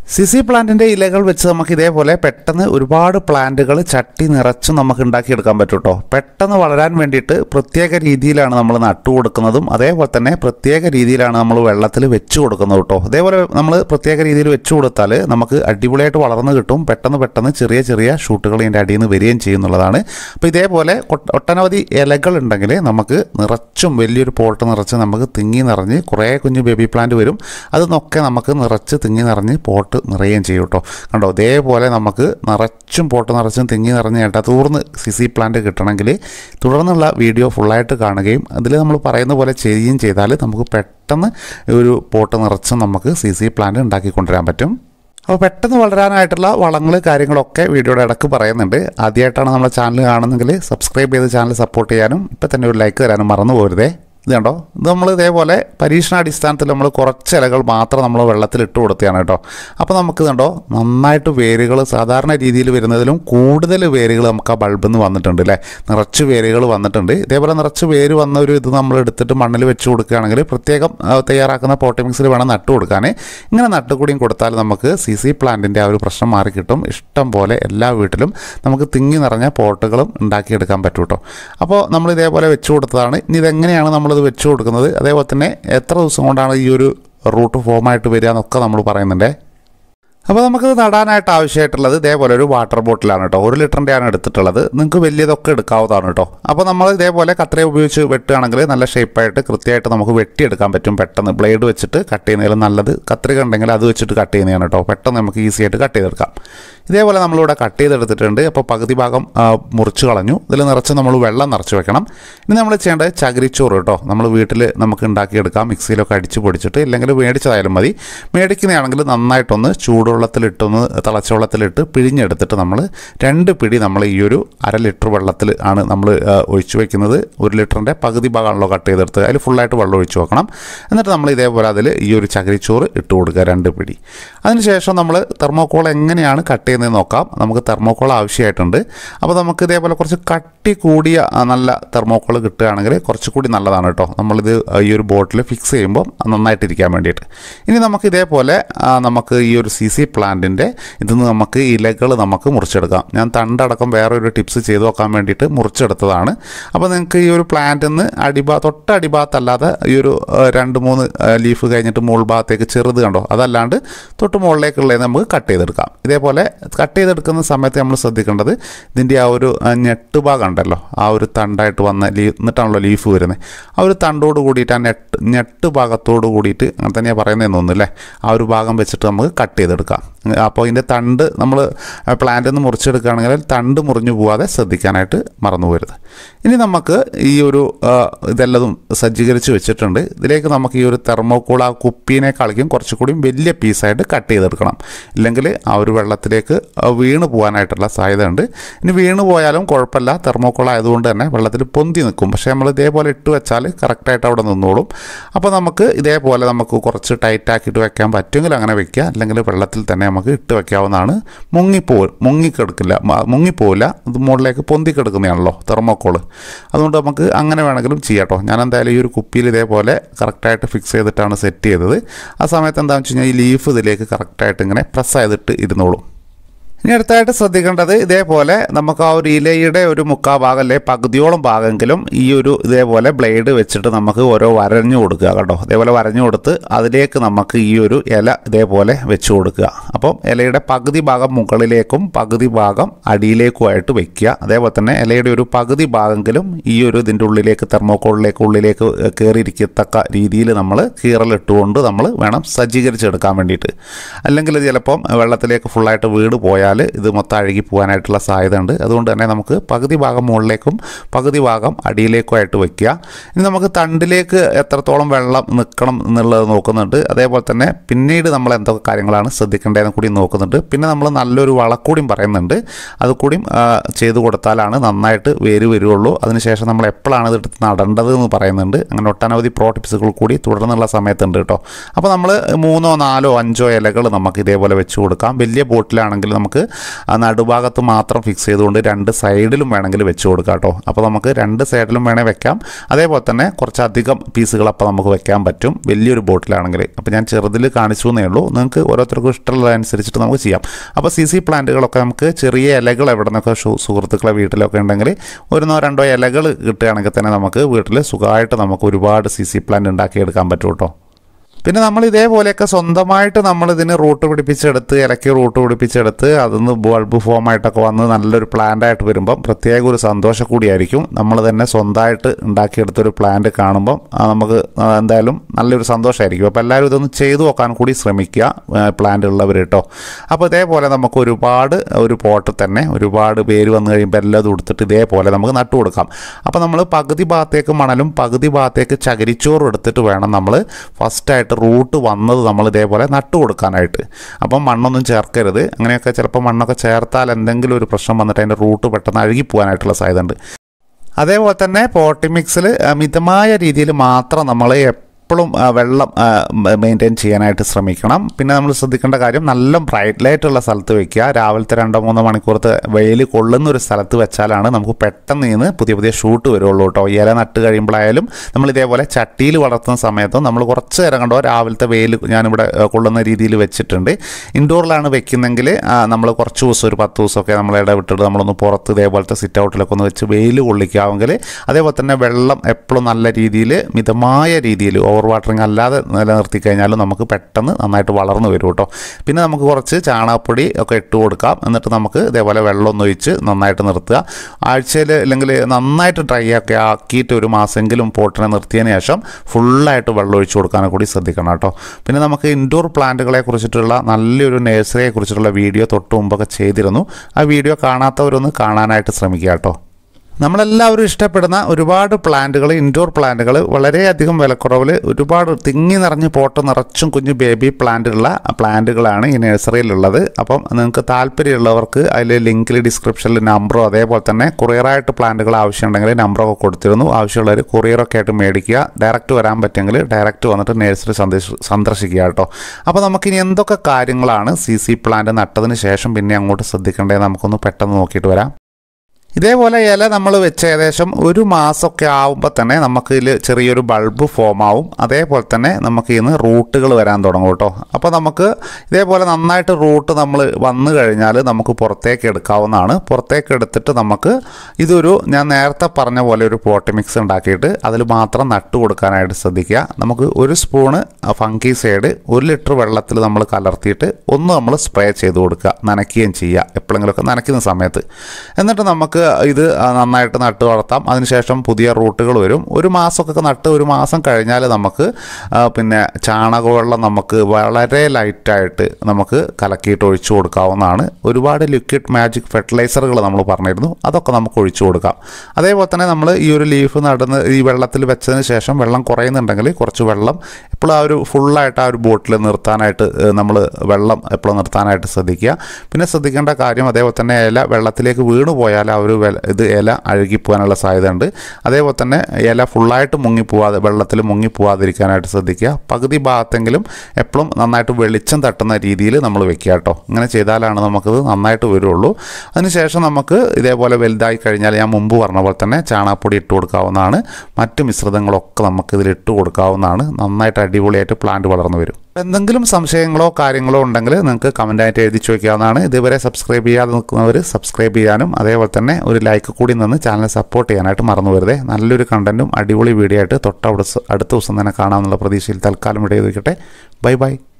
CC പ്ലാന്റിൻ്റെ ഇലകൾ വെച്ച് നമുക്ക് ഇതേപോലെ പെട്ടെന്ന് ഒരുപാട് പ്ലാന്റുകൾ ചട്ടി നിറച്ചും നമുക്ക് ഉണ്ടാക്കിയെടുക്കാൻ പറ്റും കേട്ടോ പെട്ടെന്ന് വളരാൻ വേണ്ടിയിട്ട് പ്രത്യേക രീതിയിലാണ് നമ്മൾ നട്ടു കൊടുക്കുന്നതും അതേപോലെ തന്നെ പ്രത്യേക രീതിയിലാണ് നമ്മൾ വെള്ളത്തിൽ വെച്ച് കൊടുക്കുന്നത് കേട്ടോ അതേപോലെ നമ്മൾ പ്രത്യേക രീതിയിൽ വെച്ച് കൊടുത്താൽ നമുക്ക് അടിപൊളിയായിട്ട് വളർന്ന് കിട്ടും പെട്ടെന്ന് പെട്ടെന്ന് ചെറിയ ചെറിയ ഷൂട്ടുകൾ ഇതിൻ്റെ അടിയിൽ നിന്ന് വരികയും ചെയ്യുന്നുള്ളതാണ് അപ്പോൾ ഇതേപോലെ ഒട്ട- ഒട്ടനവധി ഇലകൾ ഉണ്ടെങ്കിൽ നമുക്ക് നിറച്ചും വലിയൊരു പോട്ട് നിറച്ച് നമുക്ക് തിങ്ങി നിറഞ്ഞ് കുറേ കുഞ്ഞ് ബേബി പ്ലാന്റ് വരും അതൊന്നൊക്കെ നമുക്ക് നിറച്ച് തിങ്ങി നിറഞ്ഞ് പോട്ട് നിറയുകയും ചെയ്യും കേട്ടോ കണ്ടോ ഇതേപോലെ നമുക്ക് നിറച്ചും പോട്ട് നിറച്ചും തിങ്ങി നിറഞ്ഞ് ഇടതൂർന്ന് സിസി പ്ലാന്റ് കിട്ടണമെങ്കിൽ തുടർന്നുള്ള വീഡിയോ ഫുള്ളായിട്ട് കാണുകയും അതിൽ നമ്മൾ പറയുന്ന പോലെ ചെയ്യുകയും ചെയ്താൽ നമുക്ക് പെട്ടെന്ന് ഒരു പോട്ട് നിറച്ചും നമുക്ക് സി സി പ്ലാന്റ് ഉണ്ടാക്കി കൊണ്ടുവരാൻ പറ്റും അപ്പോൾ പെട്ടെന്ന് വളരാനായിട്ടുള്ള വളങ്ങൾ കാര്യങ്ങളൊക്കെ വീഡിയോയുടെ ഇടക്ക് പറയുന്നുണ്ട് ആദ്യമായിട്ടാണ് നമ്മുടെ ചാനൽ കാണുന്നെങ്കിൽ സബ്സ്ക്രൈബ് ചെയ്ത് ചാനൽ സപ്പോർട്ട് ചെയ്യാനും ഇപ്പം തന്നെ ഒരു ലൈക്ക് തരാനും മറന്നു പോരുതേ ഇത് കണ്ടോ ഇത് നമ്മൾ ഇതേപോലെ പരീക്ഷണാടിസ്ഥാനത്തിൽ നമ്മൾ കുറച്ച് ഇലകൾ മാത്രം നമ്മൾ വെള്ളത്തിൽ ഇട്ട് കൊടുക്കുകയാണ് കേട്ടോ അപ്പോൾ നമുക്ക് കണ്ടോ നന്നായിട്ട് വേരുകൾ സാധാരണ രീതിയിൽ വരുന്നതിലും കൂടുതൽ വേരുകൾ നമുക്ക് ആ ബൾബിൽ നിന്ന് വന്നിട്ടുണ്ട് അല്ലേ നിറച്ച് വേരുകൾ വന്നിട്ടുണ്ട് ഇതേപോലെ നിറച്ച് വേര് വന്ന ഒരു ഇത് നമ്മൾ എടുത്തിട്ട് മണ്ണിൽ വെച്ച് കൊടുക്കുകയാണെങ്കിൽ പ്രത്യേകം ആ, തയ്യാറാക്കുന്ന പോട്ടി മിക്സിൽ വേണം നട്ട് കൊടുക്കാൻ ഇങ്ങനെ നട്ടുകൂടിയും കൊടുത്താൽ നമുക്ക് സി സി പ്ലാന്റിൻ്റെ ആ ഒരു പ്രശ്നം മാറിക്കിട്ടും ഇഷ്ടം പോലെ എല്ലാ വീട്ടിലും നമുക്ക് തിങ്ങി നിറഞ്ഞ പോട്ടുകളും ഉണ്ടാക്കിയെടുക്കാൻ പറ്റും കേട്ടോ അപ്പോൾ നമ്മൾ ഇതേപോലെ വെച്ച് കൊടുത്തതാണ് ഇനി ഇതെങ്ങനെയാണ് നമ്മളിത് വെച്ച് കൊടുക്കുന്നത് അതേപോലെ തന്നെ എത്ര ദിവസം കൊണ്ടാണ് ഈ ഒരു റൂട്ട് ഫോമായിട്ട് വരിക എന്നൊക്കെ നമ്മൾ പറയുന്നുണ്ടേ അപ്പോൾ നമുക്ക് നടാനായിട്ട് ആവശ്യമായിട്ടുള്ളത് ഇതേപോലെ ഒരു വാട്ടർ ബോട്ടിലാണ് കേട്ടോ ഒരു ലിറ്ററിൻ്റെയാണ് എടുത്തിട്ടുള്ളത് നിങ്ങൾക്ക് വലിയതൊക്കെ എടുക്കാവുന്നതാണ് കേട്ടോ അപ്പോൾ നമ്മൾ ഇതേപോലെ കത്രിക ഉപയോഗിച്ച് വെട്ടുകയാണെങ്കിൽ നല്ല ഷേപ്പായിട്ട് കൃത്യമായിട്ട് നമുക്ക് വെട്ടിയെടുക്കാൻ പറ്റും പെട്ടെന്ന് ബ്ലേഡ് വെച്ചിട്ട് കട്ട് ചെയ്യുന്നതിലും നല്ലത് കത്രിക ഉണ്ടെങ്കിൽ അത് വെച്ചിട്ട് കട്ട് ചെയ്യുന്നതാണ് കേട്ടോ പെട്ടെന്ന് നമുക്ക് ഈസി ആയിട്ട് കട്ട് ചെയ്തെടുക്കാം ഇതേപോലെ നമ്മളിവിടെ കട്ട് ചെയ്തെടുത്തിട്ടുണ്ട് അപ്പോൾ പകുതി ഭാഗം ആ, മുറിച്ച് കളഞ്ഞു ഇതിൽ നിറച്ച് നമ്മൾ വെള്ളം നിറച്ച് വെക്കണം ഇനി നമ്മൾ ചെയ്യേണ്ടത് ചകിരിച്ചോറ് കേട്ടോ നമ്മൾ വീട്ടിൽ നമുക്ക് ഉണ്ടാക്കിയെടുക്കാം മിക്സിയിലൊക്കെ അടിച്ച് പൊടിച്ചിട്ട് ഇല്ലെങ്കിൽ മേടിച്ചതായാലും മതി മേടിക്കുന്നതാണെങ്കിൽ നന്നായിട്ടൊന്ന് ചൂടുവെള്ളത്തിലിട്ടൊന്ന് തിളച്ച വെള്ളത്തിലിട്ട് പിഴിഞ്ഞെടുത്തിട്ട് നമ്മൾ രണ്ട് പിടി നമ്മൾ ഈ ഒരു അര ലിറ്റർ വെള്ളത്തിൽ ആണ് നമ്മൾ ആ, ഒഴിച്ചു വെക്കുന്നത് ഒരു ലിറ്ററിൻ്റെ പകുതി ഭാഗമാണല്ലോ കട്ട് ചെയ്തെടുത്ത് അതിൽ ഫുള്ളായിട്ട് വെള്ളം ഒഴിച്ച് വെക്കണം എന്നിട്ട് നമ്മൾ ഇതേപോലെ അതിൽ ഈ ഒരു ചകിരിച്ചോറ് ഇട്ട് കൊടുക്കുക രണ്ട് പിടി അതിനുശേഷം നമ്മൾ തെർമോക്കോൾ എങ്ങനെയാണ് കട്ട് ചെയ്യുന്നത് നോക്കാം നമുക്ക് തെർമോക്കോൾ ആവശ്യമായിട്ടുണ്ട് അപ്പോൾ നമുക്ക് ഇതേപോലെ കുറച്ച് കട്ടി കൂടിയ ആ, നല്ല തെർമോക്കോൾ കിട്ടുകയാണെങ്കിൽ കുറച്ചുകൂടി നല്ലതാണ് കേട്ടോ നമ്മളിത് ഈ ഒരു ബോട്ടിൽ ഫിക്സ് ചെയ്യുമ്പോൾ നന്നായിട്ടിരിക്കാൻ വേണ്ടിയിട്ട് ഇനി നമുക്ക് ഇതേപോലെ ആ, നമുക്ക് ഈ ഒരു സി സി പ്ലാന്റിൻ്റെ ഇതിന്ന് നമുക്ക് ഇലകൾ നമുക്ക് മുറിച്ചെടുക്കാം ഞാൻ തണ്ടടക്കം വേറെ ഒരു ടിപ്സ് ചെയ്ത് നോക്കാൻ വേണ്ടിയിട്ട് മുറിച്ചെടുത്തതാണ് അപ്പോൾ നിങ്ങൾക്ക് ഈ ഒരു പ്ലാന്റിൽ നിന്ന് അടിഭാ തൊട്ട് അടിഭാഗത്തല്ലാതെ ഈ ഒരു ആ, രണ്ട് മൂന്ന് ആ, ലീഫ് കഴിഞ്ഞിട്ട് മുകൾ ഭാഗത്തേക്ക് ചെറുത് കണ്ടോ അതല്ലാണ്ട് തൊട്ട് മുകളിലേക്കുള്ളത് നമുക്ക് കട്ട് ചെയ്തെടുക്കാം ഇതേപോലെ കട്ട് ചെയ്തെടുക്കുന്ന സമയത്ത് നമ്മൾ ശ്രദ്ധിക്കേണ്ടത് ഇതിൻ്റെ ആ ഒരു ആ, ഞെട്ട് ഭാഗം ഉണ്ടല്ലോ ആ ഒരു തണ്ടായിട്ട് വന്ന ലീ എന്നിട്ടാണല്ലോ ലീഫ് വരുന്നത് ആ ഒരു തണ്ടോട് കൂടിയിട്ട് ആ നെട്ട് ഞെട്ട് ഭാഗത്തോട് കൂടിയിട്ട് അങ്ങനെ തന്നെയാണ് പറയുന്നതെന്ന് തോന്നുന്നു അല്ലേ ആ ഒരു ഭാഗം വെച്ചിട്ട് നമുക്ക് കട്ട് ചെയ്തെടുക്കാം അപ്പോൾ ഇതിൻ്റെ തണ്ട് നമ്മൾ പ്ലാന്റിൽ നിന്ന് മുറിച്ചെടുക്കുകയാണെങ്കിൽ തണ്ട് മുറിഞ്ഞു പോവാതെ ശ്രദ്ധിക്കാനായിട്ട് മറന്നു പോകരുത് ഇനി നമുക്ക് ഈ ഒരു ആ, ഇതെല്ലതും സജ്ജീകരിച്ച് വെച്ചിട്ടുണ്ട് ഇതിലേക്ക് നമുക്ക് ഈ ഒരു തെർമോക്കോൾ ആ കുപ്പീനെ കളിക്കും കുറച്ചുകൂടി വലിയ പീസായിട്ട് കട്ട് ചെയ്തെടുക്കണം ഇല്ലെങ്കിൽ ആ ഒരു വെള്ളത്തിലേക്ക് ആ, വീണ് പോകാനായിട്ടുള്ള സാധ്യതയുണ്ട് ഇനി വീണ് പോയാലും കുഴപ്പമില്ല തെർമോക്കോൾ ആയതുകൊണ്ട് തന്നെ വെള്ളത്തിൽ പൊന്തി നിൽക്കും പക്ഷേ നമ്മൾ ഇതേപോലെ ഇട്ട് വെച്ചാൽ കറക്റ്റായിട്ട് അവിടെ നിന്നോളും അപ്പോൾ നമുക്ക് ഇതേപോലെ നമുക്ക് കുറച്ച് ടൈറ്റ് ആക്കിയിട്ട് വെക്കാൻ പറ്റുമെങ്കിൽ അങ്ങനെ വെക്കുക അല്ലെങ്കിൽ വെള്ളത്തിൽ തന്നെ നമുക്ക് ഇട്ട് വെക്കാവുന്നതാണ് മുങ്ങിപ്പോ മുങ്ങിക്കെടുക്കില്ല മ- മുങ്ങിപ്പോവില്ല ഇത് മുകളിലേക്ക് പൊന്തി കിടക്കുന്നതാണല്ലോ തെർമോക്കോള് അതുകൊണ്ട് നമുക്ക് അങ്ങനെ വേണമെങ്കിലും ചെയ്യാം കേട്ടോ ഞാൻ എന്തായാലും ഈ ഒരു കുപ്പിയിൽ ഇതേപോലെ കറക്റ്റായിട്ട് ഫിക്സ് ചെയ്തിട്ടാണ് സെറ്റ് ചെയ്തത് ആ സമയത്ത് എന്താണെന്ന് വെച്ച് കഴിഞ്ഞാൽ ഈ ലീഫ് ഇതിലേക്ക് കറക്റ്റായിട്ട് ഇങ്ങനെ പ്രസ് ചെയ്തിട്ട് ഇരുന്നോളും ഇനി അടുത്തായിട്ട് ശ്രദ്ധിക്കേണ്ടത് ഇതേപോലെ നമുക്ക് ആ ഒരു ഇലയുടെ ഒരു മുക്കാ ഭാഗം അല്ലെ പകുതിയോളം ഭാഗമെങ്കിലും ഈ ഒരു ഇതേപോലെ ബ്ലേഡ് വെച്ചിട്ട് നമുക്ക് ഓരോ വരഞ്ഞു കൊടുക്കുക കേട്ടോ ഇതേപോലെ വരഞ്ഞു കൊടുത്ത് അതിലേക്ക് നമുക്ക് ഈ ഒരു ഇല ഇതേപോലെ വെച്ച് കൊടുക്കുക അപ്പം ഇലയുടെ പകുതി ഭാഗം മുകളിലേക്കും പകുതി ഭാഗം അടിയിലേക്കുമായിട്ട് വെക്കുക അതേപോലെ തന്നെ ഇലയുടെ ഒരു പകുതി ഭാഗമെങ്കിലും ഈ ഒരു ഇതിൻ്റെ ഉള്ളിലേക്ക് തെർമോക്കോളിലേക്ക് ഉള്ളിലേക്ക് കയറിയിരിക്കത്തക്ക രീതിയിൽ നമ്മൾ കീറലിട്ടുകൊണ്ട് നമ്മൾ വേണം സജ്ജീകരിച്ചെടുക്കാൻ വേണ്ടിയിട്ട് അല്ലെങ്കിൽ ഇത് ചിലപ്പം വെള്ളത്തിലേക്ക് ഫുള്ളായിട്ട് വീട് പോയാൽ ഇത് മൊത്തം അഴുകി പോകാനായിട്ടുള്ള സാധ്യത ഉണ്ട് അതുകൊണ്ട് തന്നെ നമുക്ക് പകുതി ഭാഗം മുകളിലേക്കും പകുതി ഭാഗം അടിയിലേക്കുമായിട്ട് വെക്കുക ഇനി നമുക്ക് തണ്ടിലേക്ക് എത്രത്തോളം വെള്ളം നിൽക്കണം എന്നുള്ളത് നോക്കുന്നുണ്ട് അതേപോലെ തന്നെ പിന്നീട് നമ്മൾ എന്തൊക്കെ കാര്യങ്ങളാണ് ശ്രദ്ധിക്കേണ്ടതെന്ന് കൂടി നോക്കുന്നുണ്ട് പിന്നെ നമ്മൾ നല്ലൊരു വളക്കൂടിയും പറയുന്നുണ്ട് അത് കൂടിയും ആ, ചെയ്തു കൊടുത്താലാണ് നന്നായിട്ട് വേര് വരുള്ളൂ അതിനുശേഷം നമ്മൾ എപ്പോഴാണ് ഇത് എടുത്ത് നടേണ്ടത് എന്ന് പറയുന്നുണ്ട് അങ്ങനെ ഒട്ടനവധി പ്രോ ടിപ്സുകൾ കൂടി തുടർന്നുള്ള സമയത്തുണ്ട് കേട്ടോ അപ്പോൾ നമ്മൾ മൂന്നോ നാലോ അഞ്ചോ ഇലകൾ നമുക്ക് ഇതേപോലെ വെച്ച് കൊടുക്കാം വലിയ ബോട്ടിലാണെങ്കിൽ നമുക്ക് നമുക്ക് ആ നടുഭാഗത്ത് മാത്രം ഫിക്സ് ചെയ്തുകൊണ്ട് രണ്ട് സൈഡിലും വേണമെങ്കിൽ വെച്ച് കൊടുക്കാം കേട്ടോ അപ്പോൾ നമുക്ക് രണ്ട് സൈഡിലും വേണേൽ വെക്കാം അതേപോലെ തന്നെ കുറച്ചധികം പീസുകൾ അപ്പോൾ നമുക്ക് വെക്കാൻ പറ്റും വലിയൊരു ബോട്ടിലാണെങ്കിൽ അപ്പോൾ ഞാൻ ചെറുതിൽ കാണിച്ചു എന്നേ ഉള്ളൂ നിങ്ങൾക്ക് ഓരോരുത്തർക്കും ഇഷ്ടമുള്ളതനുസരിച്ചിട്ട് നമുക്ക് ചെയ്യാം അപ്പോൾ സി സി പ്ലാന്റുകളൊക്കെ നമുക്ക് ചെറിയ ഇലകൾ എവിടെ നിന്നൊക്കെ സു- സുഹൃത്തുക്കളെ വീട്ടിലൊക്കെ ഉണ്ടെങ്കിൽ ഒന്നോ രണ്ടോ ഇലകൾ കിട്ടുകയാണെങ്കിൽ തന്നെ നമുക്ക് വീട്ടിൽ സുഖമായിട്ട് നമുക്ക് ഒരുപാട് സി സി പ്ലാന്റ് ഉണ്ടാക്കിയെടുക്കാൻ പറ്റും കേട്ടോ പിന്നെ നമ്മൾ ഇതേപോലെയൊക്കെ സ്വന്തമായിട്ട് നമ്മൾ ഇതിന് റൂട്ട് പിടിപ്പിച്ചെടുത്ത് ഇലക്കി റൂട്ട് പിടിപ്പിച്ചെടുത്ത് അതിന്ന് ബൾബ് ഫോമായിട്ടൊക്കെ വന്ന് നല്ലൊരു പ്ലാന്റ് ആയിട്ട് വരുമ്പം പ്രത്യേക ഒരു സന്തോഷം കൂടിയായിരിക്കും നമ്മൾ തന്നെ സ്വന്തമായിട്ട് ഉണ്ടാക്കിയെടുത്തൊരു പ്ലാന്റ് കാണുമ്പം ആ, നമുക്ക് ആ, എന്തായാലും നല്ലൊരു സന്തോഷമായിരിക്കും അപ്പോൾ എല്ലാവരും ഇതൊന്ന് ചെയ്തു നോക്കാൻ കൂടി ശ്രമിക്കുക പ്ലാന്റ് ഉള്ളവർ കേട്ടോ അപ്പോൾ ഇതേപോലെ നമുക്ക് ഒരുപാട് ഒരു പോട്ടിൽ തന്നെ ഒരുപാട് പേര് വന്നു കഴിയുമ്പോൾ എല്ലാം കൊടുത്തിട്ട് ഇതേപോലെ നമുക്ക് നട്ടു കൊടുക്കാം അപ്പോൾ നമ്മൾ പകുതി ഭാഗത്തേക്ക് മണലും പകുതി ഭാഗത്തേക്ക് ചകിരിച്ചോറും എടുത്തിട്ട് വേണം നമ്മൾ ഫസ്റ്റായിട്ട് റൂട്ട് വന്നത് നമ്മൾ ഇതേപോലെ നട്ടു കൊടുക്കാനായിട്ട് അപ്പം മണ്ണൊന്നും ചേർക്കരുത് അങ്ങനെയൊക്കെ ചിലപ്പോൾ മണ്ണൊക്കെ ചേർത്താൽ എന്തെങ്കിലും ഒരു പ്രശ്നം വന്നിട്ട് അതിൻ്റെ റൂട്ട് പെട്ടെന്ന് അഴുകി പോകാനായിട്ടുള്ള സാധ്യത ഉണ്ട് അതേപോലെ തന്നെ പോട്ടി മിക്സിൽ മിതമായ രീതിയിൽ മാത്രം നമ്മൾ എപ്പോഴും വെള്ളം മെയിൻറ്റെയിൻ ചെയ്യാനായിട്ട് ശ്രമിക്കണം പിന്നെ നമ്മൾ ശ്രദ്ധിക്കേണ്ട കാര്യം നല്ല ബ്രൈറ്റ് ലൈറ്റ് ഉള്ള സ്ഥലത്ത് വെക്കുക രാവിലത്തെ രണ്ടോ മൂന്നോ മണിക്കൂറത്തെ വെയിൽ കൊള്ളുന്ന ഒരു സ്ഥലത്ത് വെച്ചാലാണ് നമുക്ക് പെട്ടെന്ന് നിന്ന് പുതിയ പുതിയ ഷൂട്ട് വരുള്ളൂ കേട്ടോ ഇല നട്ട് കഴിയുമ്പോഴായാലും നമ്മൾ ഇതേപോലെ ചട്ടിയിൽ വളർത്തുന്ന സമയത്തും നമ്മൾ കുറച്ച് നേരം കണ്ടോ രാവിലത്തെ വെയിൽ ഞാനിവിടെ ആ, കൊള്ളുന്ന രീതിയിൽ വെച്ചിട്ടുണ്ട് ഇൻഡോറിലാണ് വെക്കുന്നെങ്കിൽ നമ്മൾ കുറച്ച് ദിവസം ഒരു പത്ത് ദിവസമൊക്കെ നമ്മൾ ഇടവിട്ടിട്ട് നമ്മളൊന്ന് പുറത്ത് ഇതേപോലത്തെ സിറ്റ് ഔട്ടിലൊക്കെ ഒന്ന് വെച്ച് വെയിൽ കൊള്ളിക്കാമെങ്കിൽ അതേപോലെ തന്നെ വെള്ളം എപ്പോഴും നല്ല രീതിയിൽ മിതമായ രീതിയിൽ ഓവർ വാട്ടറിങ് അല്ലാതെ നിലനിർത്തി കഴിഞ്ഞാലും നമുക്ക് പെട്ടെന്ന് നന്നായിട്ട് വളർന്നു വരും കേട്ടോ പിന്നെ നമുക്ക് കുറച്ച് ചാണകപ്പൊടി ഒക്കെ ഇട്ട് കൊടുക്കാം എന്നിട്ട് നമുക്ക് ഇതേപോലെ വെള്ളം ഒന്ന് ഒഴിച്ച് നന്നായിട്ട് നിർത്തുക ആഴ്ചയിൽ അല്ലെങ്കിൽ നന്നായിട്ട് ഡ്രൈ ഒക്കെ ആക്കിയിട്ട് ഒരു മാസമെങ്കിലും പോട്ടിനെ നിർത്തിയതിന് ശേഷം ഫുള്ളായിട്ട് വെള്ളം ഒഴിച്ചു കൊടുക്കാനും കൂടി ശ്രദ്ധിക്കണം കേട്ടോ പിന്നെ നമുക്ക് ഇൻഡോർ പ്ലാന്റുകളെ കുറിച്ചിട്ടുള്ള നല്ലൊരു നഴ്സറിയെ കുറിച്ചിട്ടുള്ള വീഡിയോ തൊട്ട് മുമ്പൊക്കെ ചെയ്തിരുന്നു ആ വീഡിയോ കാണാത്തവരൊന്ന് കാണാനായിട്ട് ശ്രമിക്കുക കേട്ടോ നമ്മളെല്ലാവരും ഇഷ്ടപ്പെടുന്ന ഒരുപാട് പ്ലാന്റുകൾ ഇൻഡോർ പ്ലാന്റുകൾ വളരെയധികം വിലക്കുറവിൽ ഒരുപാട് തിങ്ങി നിറഞ്ഞ് പോട്ട് നിറച്ചും കുഞ്ഞു ബേബി പ്ലാന്റുള്ള പ്ലാന്റുകളാണ് ഈ നഴ്സറിയിലുള്ളത് അപ്പം നിങ്ങൾക്ക് താല്പര്യമുള്ളവർക്ക് അതിൽ ലിങ്കിൽ ഡിസ്ക്രിപ്ഷനിൽ നമ്പറോ അതേപോലെ തന്നെ കൊറിയറായിട്ട് പ്ലാന്റുകൾ ആവശ്യമുണ്ടെങ്കിൽ നമ്പറൊക്കെ കൊടുത്തിരുന്നു ആവശ്യമുള്ളവർ കൊറിയറൊക്കെ ആയിട്ട് മേടിക്കുക ഡയറക്റ്റ് വരാൻ പറ്റുമെങ്കിൽ ഡയറക്റ്റ് വന്നിട്ട് നഴ്സറി സന്ദർശ സന്ദർശിക്കുക കേട്ടോ അപ്പോൾ നമുക്കിനി എന്തൊക്കെ കാര്യങ്ങളാണ് സി സി പ്ലാന്റ് നട്ടതിന് ശേഷം പിന്നെ അങ്ങോട്ട് ശ്രദ്ധിക്കേണ്ടത് നമുക്കൊന്ന് പെട്ടെന്ന് നോക്കിയിട്ട് വരാം ഇതേപോലെ ഇല നമ്മൾ വെച്ച് ഏകദേശം ഒരു മാസമൊക്കെ ആവുമ്പോൾ തന്നെ നമുക്ക് ഇതിൽ ചെറിയൊരു ബൾബ് ഫോം ആവും അതേപോലെ തന്നെ നമുക്ക് ഇതിന് റൂട്ടുകൾ വരാൻ തുടങ്ങും കേട്ടോ അപ്പോൾ നമുക്ക് ഇതേപോലെ നന്നായിട്ട് റൂട്ട് നമ്മൾ വന്നു കഴിഞ്ഞാൽ നമുക്ക് പുറത്തേക്ക് എടുക്കാവുന്നതാണ് പുറത്തേക്ക് എടുത്തിട്ട് നമുക്ക് ഇതൊരു ഞാൻ നേരത്തെ പറഞ്ഞ പോലെ ഒരു പോട്ടി മിക്സ് ഉണ്ടാക്കിയിട്ട് അതിൽ മാത്രം നട്ടു കൊടുക്കാനായിട്ട് ശ്രദ്ധിക്കുക നമുക്ക് ഒരു സ്പൂണ് ഫങ്കി സൈഡ് ഒരു ലിറ്റർ വെള്ളത്തിൽ നമ്മൾ കലർത്തിയിട്ട് ഒന്ന് നമ്മൾ സ്പ്രേ ചെയ്ത് കൊടുക്കുക നനയ്ക്കുകയും ചെയ്യുക എപ്പോഴെങ്കിലുമൊക്കെ നനയ്ക്കുന്ന സമയത്ത് എന്നിട്ട് നമുക്ക് ഇത് നന്നായിട്ട് നട്ട് വളർത്താം അതിനുശേഷം പുതിയ റൂട്ടുകൾ വരും ഒരു മാസമൊക്കെ നട്ട് ഒരു മാസം കഴിഞ്ഞാൽ നമുക്ക് ആ, പിന്നെ ചാണകവെള്ളം നമുക്ക് വളരെ ലൈറ്റായിട്ട് നമുക്ക് കലക്കിയിട്ട് ഒഴിച്ചു കൊടുക്കാവുന്നതാണ് ഒരുപാട് ലിക്വിഡ് മാജിക് ഫെർട്ടിലൈസറുകൾ നമ്മൾ പറഞ്ഞിരുന്നു അതൊക്കെ നമുക്ക് ഒഴിച്ചു കൊടുക്കാം അതേപോലെ തന്നെ നമ്മൾ ഈ ഒരു ലീഫ് നടുന്ന ഈ വെള്ളത്തിൽ വെച്ചതിന് ശേഷം വെള്ളം കുറയുന്നുണ്ടെങ്കിൽ കുറച്ച് വെള്ളം എപ്പോഴും ആ ഒരു ഫുള്ളായിട്ട് ആ ഒരു ബോട്ടിൽ നിർത്താനായിട്ട് നമ്മൾ വെള്ളം എപ്പോഴും നിർത്താനായിട്ട് ശ്രദ്ധിക്കുക പിന്നെ ശ്രദ്ധിക്കേണ്ട കാര്യം അതേപോലെ തന്നെ ഇല വെള്ളത്തിലേക്ക് വീണു പോയാൽ ആ ഒരു വെല- ഇത് ഇല അഴുകിപ്പോകാനുള്ള സാധ്യത ഉണ്ട് അതേപോലെ തന്നെ ഇല ഫുള്ളായിട്ട് മുങ്ങിപ്പോവാതെ വെള്ളത്തിൽ മുങ്ങിപ്പോവാതിരിക്കാനായിട്ട് ശ്രദ്ധിക്കുക പകുതി ഭാഗത്തെങ്കിലും എപ്പോഴും നന്നായിട്ട് വെളിച്ചം തട്ടുന്ന രീതിയിൽ നമ്മൾ വെക്കുക കേട്ടോ ഇങ്ങനെ ചെയ്താലാണ് നമുക്കത് നന്നായിട്ട് വരുള്ളൂ അതിനുശേഷം നമുക്ക് ഇതേപോലെ വലുതായി കഴിഞ്ഞാൽ ഞാൻ മുമ്പ് പറഞ്ഞ പോലെ തന്നെ ചാണകപ്പൊടി ഇട്ട് കൊടുക്കാവുന്നതാണ് മറ്റ് മിശ്രിതങ്ങളൊക്കെ നമുക്ക് ഇതിൽ ഇട്ട് കൊടുക്കാവുന്നതാണ് നന്നായിട്ട് അടിപൊളിയായിട്ട് പ്ലാന്റ് വളർന്നു വരും എന്തെങ്കിലും സംശയങ്ങളോ കാര്യങ്ങളോ ഉണ്ടെങ്കിൽ നിങ്ങൾക്ക് കമൻറ്റായിട്ട് എഴുതി ചോദിക്കാവുന്നതാണ് ഇതുവരെ സബ്സ്ക്രൈബ് ചെയ്യാതെ നിൽക്കുന്നവർ സബ്സ്ക്രൈബ് ചെയ്യാനും അതേപോലെ തന്നെ ഒരു ലൈക്ക് കൂടി നിന്ന് ചാനൽ സപ്പോർട്ട് ചെയ്യാനായിട്ട് മറന്നു വരുതേ നല്ലൊരു കണ്ടന്റും അടിപൊളി വീഡിയോ ആയിട്ട് തൊട്ട അടുത്ത ദിവസം തന്നെ കാണാമെന്നുള്ള പ്രതീക്ഷയിൽ തൽക്കാലം ഇവിടെ ചോദിക്കട്ടെ ബൈ ബൈ